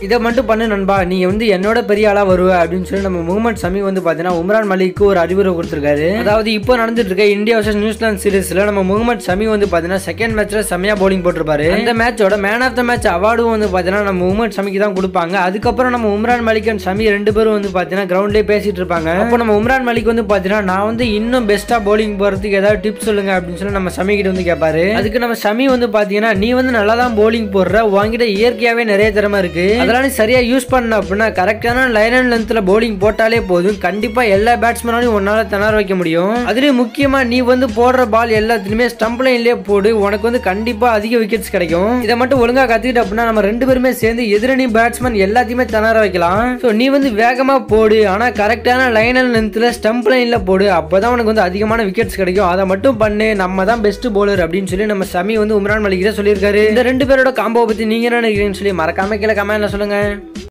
இதை மட்டும் பண்ணு நண்பா நீ வந்து என்னோட பெரிய ஆளா வருவ அப்படின்னு சொல்லி நம்ம முகமது சமி வந்து பாத்தீங்கன்னா உம்ரான் மலிக்கு ஒரு அறிவுரை கொடுத்திருக்காரு அதாவது இப்போ நடந்துட்டு இருக்க இந்தியா வர்சஸ் நியூசிலாந்து சீரிஸ்ல நம்ம முகமது சமி வந்து பாத்தீங்கன்னா செகண்ட் மேட்ச்ல செமையா பவுலிங் போட்டிருப்பாரு அந்த மேட்சோட மேன் ஆஃப் த மேட்ச் அவார்டும் வந்து பாத்தீங்கன்னா நம்ம முகமது சமிக்கு தான் கொடுப்பாங்க அதுக்கப்புறம் நம்ம உம்ரான் மலிக் அண்ட் சமி ரெண்டு பேரும் வந்து பாத்தீங்கன்னா கிரவுண்ட்லயே பேசிட்டு இருப்பாங்க அப்போ நம்ம உம்ரான் மலிக் வந்து பாத்தீங்கன்னா நான் வந்து இன்னும் பெஸ்டா பவுலிங் போறதுக்கு ஏதாவது டிப்ஸ் சொல்லுங்க அப்படின்னு சொல்லி நம்ம சமி கிட்ட வந்து கேட்பாரு அதுக்கு நம்ம சமி வந்து பாத்தீங்கன்னா நீ வந்து நல்லா தான் பவுலிங் போடுற உன்கிட்ட இயற்கையாவே நிறைய திறமை இருக்கு அதெல்லாம் நீ சரியா யூஸ் பண்ண அப்படின்னா கரெக்டான லைன் அண்ட் லென்த்ல பவுலிங் போட்டாலே போதும் கண்டிப்பா எல்லா பேட்ஸ்மேனாலையும் உன்னால திணற வைக்க முடியும் அதுலயும் முக்கியமா நீ வந்து போடுற பால் எல்லாத்துலயுமே ஸ்டம்ப் லைன்லயே போடு உனக்கு வந்து கண்டிப்பா அதிக விக்கெட்ஸ் கிடைக்கும் இதை மட்டும் ஒழுங்கா கத்துக்கிட்ட அப்படின்னா நம்ம ரெண்டு பேருமே சேர்ந்து எதிரணி பேட்ஸ்மேன் எல்லாத்தையுமே திணற வைக்கலாம் ஸோ நீ வந்து வேகமா போடு ஆனா கரெக்டான லைன் அண்ட் லென்த்ல ஸ்டம்ப் லைன்ல போடு அப்பதான் உனக்கு வந்து அதிகமான விக்கெட்ஸ் கிடைக்கும் அதை மட்டும் பண்ணு நம்ம தான் பெஸ்ட் பவுலர் அப்படின்னு சொல்லி நம்ம சமி வந்து உம்ரான் மலிக் கிட்ட சொல்லியிருக்காரு இந்த ரெண்டு பேரோட காம்போ பத்தி நீங்க என்ன நினைக்கிறீங்கன்னு சொல்லி மறக்காம கீழே கமெண்ட்ல சொல்லுங்க